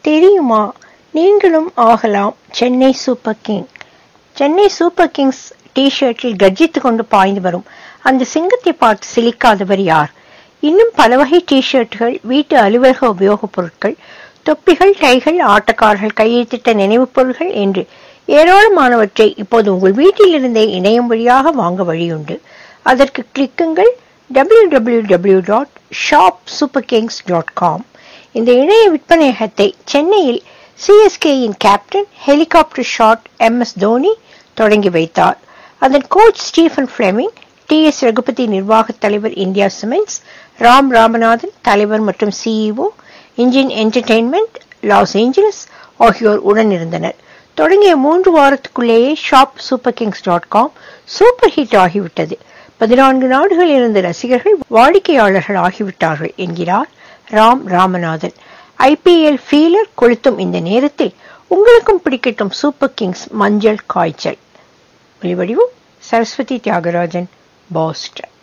தெரியுமா நீங்களும் ஆகலாம் Chennai super king Chennai super kings T ஷர்ட்டில் கர்ஜித்துக் கொண்டு பாய்ந்து வரும் அந்த சிங்கத்தை பார்த்து சிலிக்காதவர் யார் இன்னும் பல வகை டி ஷர்ட்டுகள் வீட்டு அலுவலக உபயோகப் பொருட்கள் தொப்பிகள் டைகள் ஆட்டக்காரர்கள் கையெழுத்திட்ட நினைவுப் பொருட்கள் என்று ஏராளமானவற்றை இப்போது உங்கள் வீட்டிலிருந்தே இணையம் வழியாக வாங்க வழியுண்டு அதற்கு கிளிக்குங்கள் W W W dot shop super kings dot com இந்த இணைய விற்பனையகத்தை சென்னையில் சிஎஸ்கேயின் captain helicopter shot M S Dhoni தொடங்கி வைத்தார் அதன் coach Stephen Fleming T S Raghupathi நிர்வாகத் தலைவர் இந்தியா சிமெண்ட்ஸ் ராம் ராமநாதன் தலைவர் மற்றும் CEO engine entertainment Los Angeles ஆகியோர் உடனிருந்தனர் தொடங்கிய மூன்று வாரத்துக்குள்ளேயே shop super kings dot com super hit ஆகிவிட்டது பதினான்கு நாடுகளில் இருந்த ரசிகர்கள் வாடிக்கையாளர்கள் ஆகிவிட்டார்கள் என்கிறார் ராம் ராமநாதன் ஐபிஎல் ஃபீலர் கொளுத்தும் இந்த நேரத்தில் உங்களுக்கும் பிடிக்கட்டும் சூப்பர் கிங்ஸ் மஞ்சள் காய்ச்சல் ஒலிவடிவும் சரஸ்வதி தியாகராஜன் பாஸ்டன்